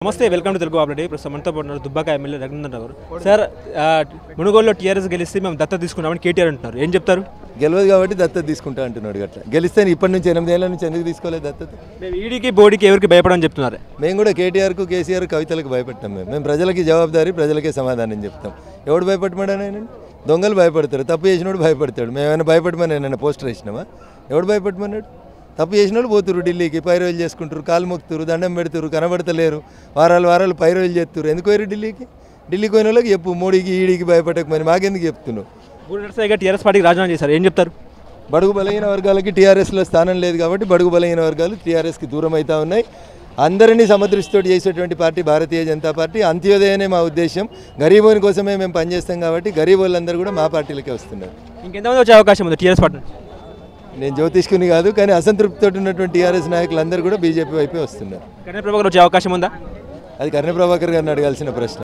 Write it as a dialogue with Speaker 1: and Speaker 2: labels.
Speaker 1: నమస్తే welcome to Telugu update ప్రస్తుతం మనతో పాటు ఉన్నారు దుబ్బాక ఎమ్మెల్యే రఘునందన్ రావు సార్ ఆ, మునుగోలులో టీఆర్ఎస్ గెలిస్తే మేము దత్త తీసుకున్నామని కేటీఆర్ అంటున్నారు ఏం చెప్తారు
Speaker 2: గెలవదు కాబట్టి దత్తత తీసుకుంటా అంటున్నాడు గట్ల గెలిస్తే ఇప్పటి నుంచి ఎనిమిది ఏళ్ళ నుంచి ఎందుకు తీసుకోలేదు దత్తత
Speaker 1: మేము ఈడీకి బోడీకి ఎవరికి భయపడని చెప్తున్నారు
Speaker 2: మేము కూడా కేటీఆర్కు కేసీఆర్ కవితలకు భయపెట్టాం మేము మేము ప్రజలకి జవాబుదారీ ప్రజలకే సమాధానం చెప్తాం ఎవడు భయపడమని ఆయన దొంగలు భయపడతారు తప్పు చేసినోడు భయపడతాడు మేము ఏమైనా భయపడమని ఆయన పోస్టర్ వేసినామా ఎవడు భయపడమన్నాడు తప్పు చేసినోడు పోతురు ఢిల్లీకి పైరోలు చేసుకుంటారు కాలు మొక్కుతారు దండం పెడుతురు కనబడతలేరు వారాలు వారాలు పైరోలు చేస్తారు ఎందుకు పోయారు ఢిల్లీకి ఢిల్లీకి పోయిన వాళ్ళకి చెప్పు మోడీకి ఈడీకి భయపడకమని మాకెందుకు చెప్తున్నావు
Speaker 1: మూడు నర్సయ్య టీఆర్ఎస్ పార్టీకి రాజీనామా చేశారు ఏం చెప్తారు
Speaker 2: బడుగు బలహీన వర్గాలకి టీఆర్ఎస్లో స్థానం లేదు కాబట్టి బడుగు బలహీన వర్గాలు టీఆర్ఎస్కి దూరం అవుతా ఉన్నాయి అందరినీ సమదృష్టితో చేసేటువంటి పార్టీ భారతీయ జనతా పార్టీ అంత్యోదయనే మా ఉద్దేశం గరీబోని కోసమే మేము పనిచేస్తాం కాబట్టి గరీబ్ వాళ్ళందరూ కూడా మా పార్టీలకే వస్తున్నారు
Speaker 1: ఇంకెంతమంది వచ్చే అవకాశం ఉంది టీఆర్ఎస్ పార్టీ నుంచి
Speaker 2: నేను జ్యోతిష్కుని కాదు కానీ అసంతృప్తితో ఉన్నటువంటి టీఆర్ఎస్ నాయకులందరూ కూడా బీజేపీ వైపే వస్తున్నారు
Speaker 1: కళ్యాణ్ ప్రభాకర్ వచ్చే అవకాశం ఉందా
Speaker 2: అది కర్ణ ప్రభాకర్ గారిని అడగాల్సిన ప్రశ్న